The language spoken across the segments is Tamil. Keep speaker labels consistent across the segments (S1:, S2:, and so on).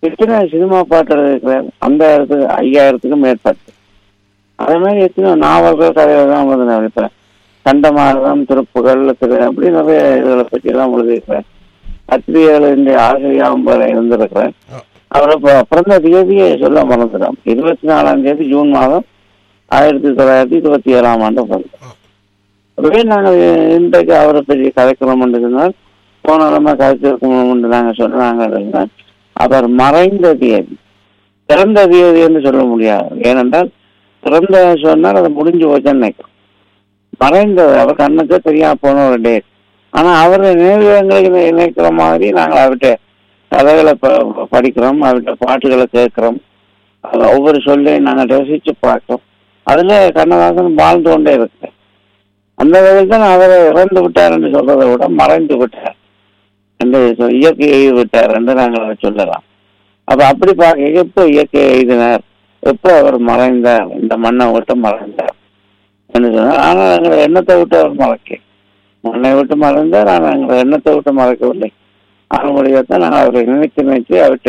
S1: எத்தனை சினிமா பாட்டு இருக்கிறார் அந்த இடத்துக்கு ஐயாயிரத்துக்கு மேற்பட்டு அதே மாதிரி எத்தனை நாவல்கள் கதைகள் தான் வந்து நான் இப்ப கண்டமாரதம் திருப்புகள் திரு அப்படி நிறைய இதுகளை பற்றி எல்லாம் எழுதியிருக்கிறேன் பத்திரிகைகளின் ஆசிரியாகவும் போல இருந்திருக்கிறேன் அவரை ப- பிறந்த தேதியை சொல்ல மறந்துடும் இருபத்தி நாலாம் தேதி ஜூன் மாதம் ஆயிரத்தி தொள்ளாயிரத்தி இருபத்தி ஏழாம் ஆண்டு பிறந்தார் அதுவே நாங்கள் இன்றைக்கு அவரை பற்றி கதைக்கிறோம் என்று சொன்னால் போன கிழமை கதைச்சிருக்கணும் என்று நாங்கள் சொன்னாங்க அவர் மறைந்த தேதி பிறந்த தேதி என்று சொல்ல முடியாது ஏனென்றால் பிறந்த சொன்னால் அது முடிஞ்சு போச்சுன்னு நினைக்கிறோம் மறைந்தது அவர் கண்ணுக்கு தெரியாம போன ஒரு டேட் ஆனா அவர் நினைவுகளுக்கு நினைக்கிற மாதிரி நாங்கள் அவர்கிட்ட கதைகளை ப- படிக்கிறோம் அவர்கிட்ட பாட்டுகளை கேட்கிறோம் அது ஒவ்வொரு சொல்லையும் நாங்கள் ரசிச்சு பார்க்கிறோம் அதுல கண்ணதாசன் வாழ்ந்து கொண்டே இருக்கு அந்த வகையில் தான் அவர் இறந்து விட்டார் என்று சொல்றதை விட மறைந்து விட்டார் என்று சொல்- இயற்கை எழுதி விட்டார் என்று நாங்கள் அதை சொல்லலாம் அப்ப அப்படி பார்க்க எப்போ இயற்கை எழுதினார் எப்போ அவர் மறைந்தார் இந்த மண்ணை விட்டு மறைந்தார் என்று சொன்னார் ஆனால் எங்களை எண்ணத்தை விட்டு அவர் மறைக்க மண்ணை விட்டு மறைந்தார் ஆனால் எங்களை எண்ணத்தை விட்டு மறைக்கவில்லை அதனுடையத்தான் நாங்கள் அவரை நினைத்து நினைத்து அவர்கிட்ட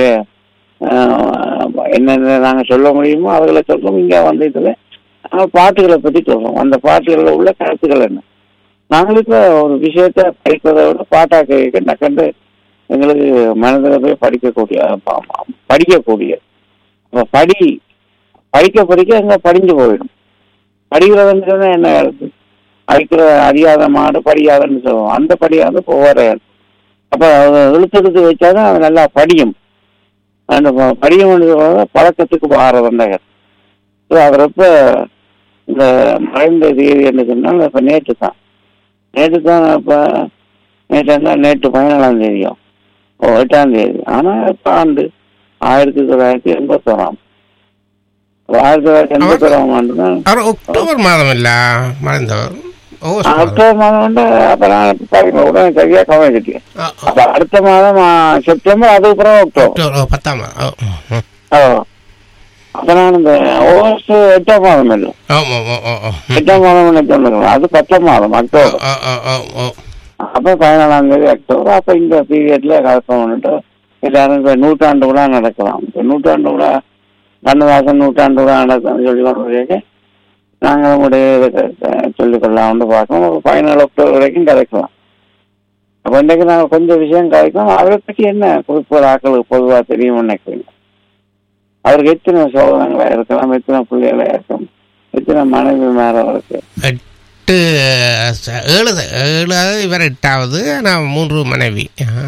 S1: ஆஹ், என்னென்ன நாங்கள் சொல்ல முடியுமோ அவர்களை சொல்றோம் இங்கே வந்து இதில் நாங்கள் பாட்டுகளை பற்றி சொல்றோம் அந்த பாட்டுகளில் உள்ள கருத்துக்கள் என்ன நாங்கள் இப்போ ஒரு விஷயத்தை படிக்கிறதை விட பாட்டாக்க கேட்க நக்கண்டு எங்களுக்கு மனதில் போய் படிக்கக்கூடிய ப- ப- படிக்கக்கூடிய அப்ப படி படிக்க படிக்க அங்கே படிஞ்சு போயிடும் படிக்கிறதுன்னு சொன்னா என்ன இருக்கு படிக்கிற அறியாத மாடு படியாதுன்னு சொல்லுவோம் அந்த படியாவது போகிற அப்போ இழுத்து இழுத்து வச்சாதான் அது நல்லா படியும் அந்த ப- படியும் சொல்றது பழக்கத்துக்கு மாறதுண்டாங்க ஸோ அவர் இப்போ இந்த மறைந்த தேதி என்று சொன்னால் இப்போ நேற்று தான் நேற்று தான் இப்போ நேற்று என்ன நேற்று பதினேழாம் தேதியும் ஓ எட்டாம் தேதி ஆனால் இப்போ ஆண்டு ஆயிரத்தி தொள்ளாயிரத்தி எண்பத்தோராம் ஆயிரத்தி தொள்ளாயிரத்தி எண்பத்தோராம் ஆண்டு தான்
S2: அவர் அக்டோபர் மாதம் இல்ல மறைந்தவர் ஆகஸ்ட் மாதம்
S1: அக்டோபர் மாதம் வந்து அப்போ நான் பாருங்க உடனே சரியாக கவனிச்சிட்டேன்
S2: ஆ, ஆ,
S1: அப்போ அடுத்த மாதம் ஆ, செப்டம்பர் அதுக்கு அப்புறம் அக்டோபர்
S2: அக்டோபர் ஓ, பத்தாம் மாதம் ஓ, ம், ம்.
S1: ஓ அப்போ நான் இந்த ஆகஸ்ட் எட்டாம் மாதம் இல்லை
S2: ஓ, ஓ, ஓ, ஓ, ஓ, ம்.
S1: எட்டாம் மாதம் என்ன சொல்லுங்க அது பத்தாம் மாதம் அக்டோபர்
S2: ஓ, ஓ, ஓ, ஓ.
S1: அப்போ பதினாலாம் தேதி அக்டோபர் அப்போ இந்த பீரியட்ல கலப்பம் பண்ணிட்டு எல்லாரும் இப்போ நூற்றாண்டு விழா நடக்கலாம் இப்போ நூற்றாண்டு விழா கண்ணதாசன் நூற்றாண்டு விழா நடக்கும்னு சொல்லி கொண்டு நாங்கள் உங்களுடைய சொல்லிக்கொள்ளலாம்னு பார்க்கணும் ஒரு பதினாலு அக்டோபர் வரைக்கும் கிடைக்கலாம் அப்போ இன்றைக்கு நாங்கள் கொஞ்சம் விஷயம் கிடைக்கும் அவரை பற்றி என்ன குறிப்பிட்ட ஆக்களுக்கு பொதுவாக தெரியும் நினைக்கிறீங்க அவருக்கு எத்தனை சோதனைகளா இருக்கலாம் எத்தனை பிள்ளைகளா இருக்கும் எத்தனை மனைவி மேல இருக்கு
S2: எட்டு ச- ஏழு ஏழாவது இவர் எட்டாவது ஆனால் மூன்று மனைவி ஆ,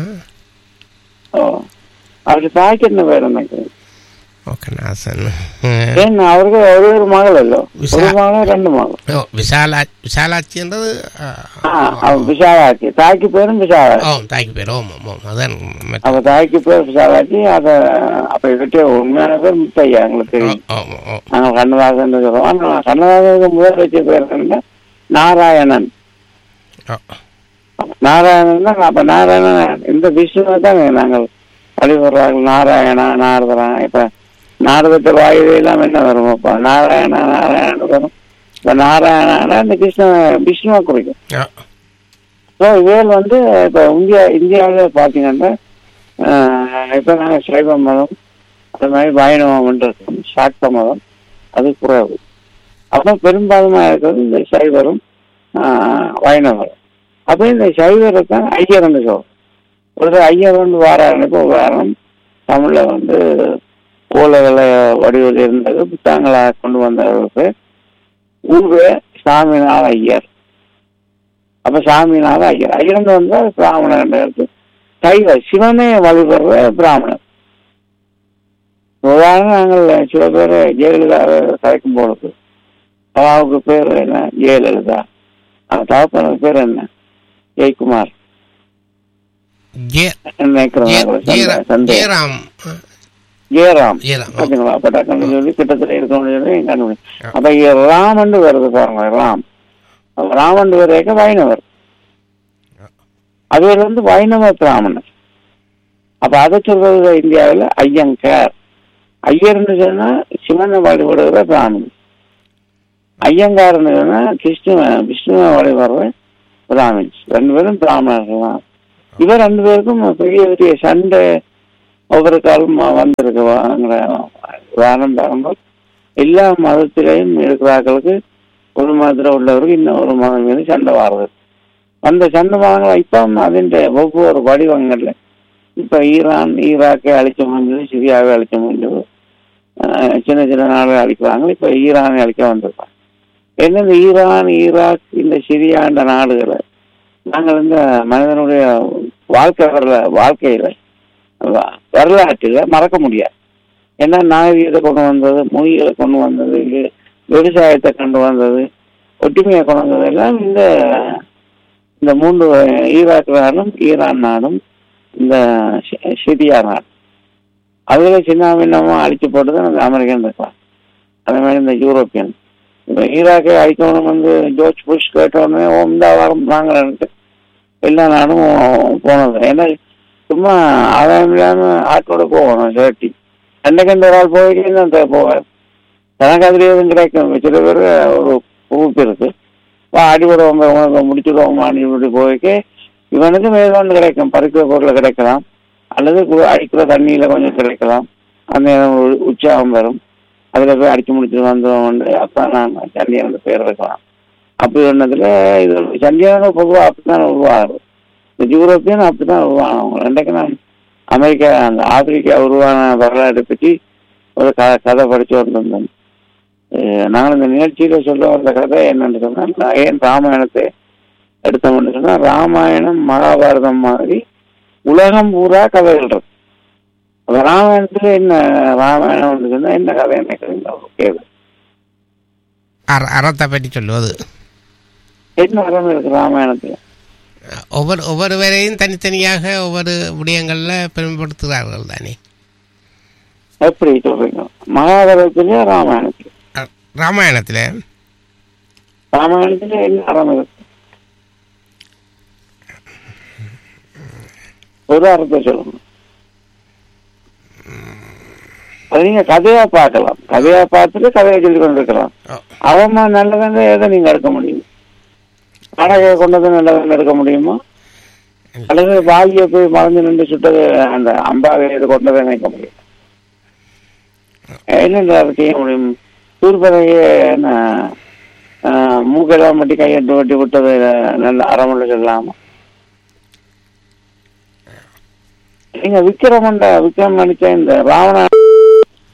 S1: ஓ அவருக்கு தாய்க்கு என்ன பேர் எனக்கு
S2: ஓகே நாசன்
S1: ஏன் அவருக்கு ஒரே ஒரு மகள் இல்ல
S2: விசா-
S1: ஒரு மகள் ரெண்டு மகள்
S2: ஓ விசாலா விசாலாட்சின்றது ஆ,
S1: ஆ, அவ விசாலாட்சி தாய்க்கு பேரும் விசாலாட்சி
S2: ஓ தாய்க்கு பேர் ஓம் ஓம் ஓம் அதான் மற்ற-
S1: அவ தாய்க்கு பேர் விசாலாட்சி அத அப்ப கிட்டே உண்மையான பேர் முத்தையா எங்களுக்கு
S2: ஓ
S1: தெரியும்
S2: ஓ ஓ
S1: நாங்க கண்ணதாசன் சொல்றோம் ஆனா கண்ணதாசனுக்கு முதல் வச்ச பேர் என்ன நாராயணன்
S2: ஓ
S1: நாராயணன் தான் அப்ப நாராயணன் இந்த விஷ்ணுவை தான் நாங்கள் வழிபடுறார்கள் நாராயணா நாரதரா இப்ப நாரதத்தை வாயுவையெல்லாம் என்ன வரும் அப்ப நாராயணா நாராயணன் வரும் இப்ப நாராயணா இந்த கிருஷ்ண விஷ்ணுவை குறிக்கும்
S2: ஓ
S1: ஸோ இவைகள் வந்து இப்போ இந்தியா இந்தியாவில் பார்த்தீங்கன்னா ஆஹ், இப்போ நாங்கள் சைவ மதம் அது மாதிரி வைணவம் இருக்கும் சாக்த மதம் அது குறைவு அப்போ பெரும்பாலுமாக இருக்கிறது இந்த சைவரும் ஆஹ், வைணவரும் அப்போ இந்த சைவரை தான் ஐயர்னு சொல்றோம் ஒரு ஐயர் வந்து வாராயனுக்கு உதாரணம் தமிழில் வந்து ஓலைகளை வடிவில் இருந்தது புத்தகங்களாக கொண்டு வந்தவருக்கு ஊவே சாமிநாத ஐயர் அப்ப சாமிநாத ஐயர் ஐயர்னு வந்தா பிராமணன் இருக்கு சைவ சிவனே வழிபடுற பிராமணன் உதாரணம் நாங்கள் சில பேர் ஜெயலலிதா கலைக்கும் பொழுது அவாவுக்கு பேர் என்ன ஜெயலலிதா அவன் தகப்பனுக்கு பேர் என்ன ஜெயக்குமார்
S2: ஜே
S1: நினைக்கிறேன்
S2: ஜே-
S1: சந்தே-
S2: ஜெயரா-
S1: சந்தேகம்.
S2: ஜெயராம்
S1: ஜெயராம்
S2: ஜெயராம் ஓ,
S1: பாத்தீங்களா அப்ப டக்குன்னு சொல்லி கிட்டத்தட்ட இருக்கணும்னு சொல்லி கண்டுபிடி
S2: ஆ.
S1: அப்ப இங்க ராமன் வருது பாருங்க ராம் அப்ப ராமன் வரைக்க வைணவர் அதுல இருந்து வைணவ பிராமணர் அப்ப அதை சொல்றது இந்தியாவில் ஐயங்கார் ஐயர்னு சொன்னா சிவனை வழிபடுகிற பிராமணன் ஐயங்கார்னு சொன்னா கிருஷ்ண விஷ்ணுவை வழிபடுற பிராமின்ஸ் ரெண்டு பேரும் பிராமணர்கள் தான் இவர் ரெண்டு பேருக்கும் பெரிய பெரிய சண்டை ஒவ்வொரு காலம் வந்திருக்கு உதாரணம் பாருங்கள் எல்லா மதத்திலையும் இருக்கிறார்களுக்கு ஒரு மதத்தில் உள்ளவருக்கு இன்னும் ஒரு மதம் மீது சண்டை வாருது அந்த சண்டை மதங்கள் இப்போ அதிൻ്റെ ஒவ்வொரு வடிவங்கள்ல இப்போ ஈரான் ஈராக்கை அழிக்க முடிஞ்சது சிரியாவை அழிக்க முடிஞ்சது அஹ் சின்ன சின்ன நாடுகள் அழிக்கிறாங்க இப்போ ஈரானை அழிக்க வந்திருக்காங்க என்ன இந்த ஈரான் ஈராக் இந்த சிரியாண்ட நாடுகளை நாங்கள் இந்த மனிதனுடைய வாழ்க்கை வரல வாழ்க்கையில வ- வரலாற்றில் மறக்க முடியாது ஏன்னா நாகரீகத்தை கொண்டு வந்தது மொழிகளை கொண்டு வந்தது வி- விவசாயத்தை கொண்டு வந்தது ஒற்றுமையை கொண்டு வந்தது எல்லாம் இந்த இந்த மூன்று ஈராக் நாடும் ஈரான் நாடும் இந்த சி- சிரியா நாடு அதுல சின்ன பின்னமாக அழிச்சு போட்டது அந்த அமெரிக்கன் இருக்கலாம் அதே மாதிரி இந்த யூரோப்பியன் இப்போ ஈராக்கை அழிக்கணும் வந்து ஜோர்ஜ் புஷ் கேட்டோடனே இந்த வாரம் நாங்கள் எல்லா நாடும் போனது ஏன்னா சும்மா ஆதாயம் இல்லாமல் ஆட்டோட போகணும் சேட்டி அன்னைக்கு அந்த ஒரு ஆள் போய்க்கு அந்த போவார் தனக்கு அதுல எதுவும் கிடைக்கும் சில பேர் ஒரு உறுப்பு இருக்கு வா அடிபடுவோம் உனக்கு முடிச்சுடுவோம் அடிபடி போய்க்கு இவனுக்கு மேற்கொண்டு கிடைக்கும் பறிக்கிற பொருளை கிடைக்கலாம் அல்லது கு- அடிக்கிற தண்ணியில கொஞ்சம் கிடைக்கலாம் அந்த நேரம் ஒரு உற்சாகம் வரும் அதில் போய் அடிச்சு முடிச்சுட்டு வந்துடும் அப்போ நான் சண்டியான பேர் வைக்கலாம் அப்படி ஒன்றதுல இது சண்டியான பொதுவாக அப்படித்தான் உருவாகுது இந்த யூரோப்பியன் அப்படித்தான் உருவானவங்க ரெண்டைக்கு நான் அமெரிக்கா அந்த ஆப்பிரிக்கா உருவான வரலாற்றை பற்றி ஒரு க கதை படிச்சு வந்திருந்தேன் அஹ் நாங்கள் இந்த நிகழ்ச்சியில சொல்ல வந்த கதை என்னன்னு சொன்னால் நான் ஏன் ராமாயணத்தை எடுத்தோம்னு சொன்னால் ராமாயணம் மகாபாரதம் மாதிரி உலகம் பூரா கதைகள் இருக்கு அப்ப ராமாயணத்துல என்ன ராமாயணம் சொன்னா என்ன கதை என்ன கேது
S2: அற அறத்தை பற்றி சொல்லுவது
S1: என்ன அறம் இருக்கு ராமாயணத்துல
S2: ஒவ்வொரு ஒவ்வொருவரையும் தனித்தனியாக ஒவ்வொரு விடயங்களில் பெருமைப்படுத்துகிறார்கள் தானே
S1: எப்படி சொல்றீங்க மகாபாரதத்திலயா ராமாயணத்துல
S2: அ- ராமாயணத்தில்
S1: ராமாயணத்துல என்ன அறம் இருக்கு ஒரு அர்த்தம் சொல்லணும் அது நீங்க கதையா பார்க்கலாம் கதையா பார்த்துட்டு கதையை சொல்லி கொண்டிருக்கலாம் அவமா நல்லதாங்க எதை நீங்க எடுக்க முடியும் நாடக கொண்டது நல்லதாங்க எடுக்க முடியுமா அல்லது வாலிய போய் மறந்து நின்று சுட்டது அந்த அம்பாவை இது கொண்டதை நினைக்க முடியும் என்னென்ன அதை செய்ய முடியும் சூர்பதைய என்ன ஆஹ், மூக்கெல்லாம் மட்டும் கையெட்டு வெட்டி விட்டது நல்ல அறமுள்ள சொல்லலாமா நீங்க விக்ரமண்ட விக்ரம் நடிச்ச இந்த ராவண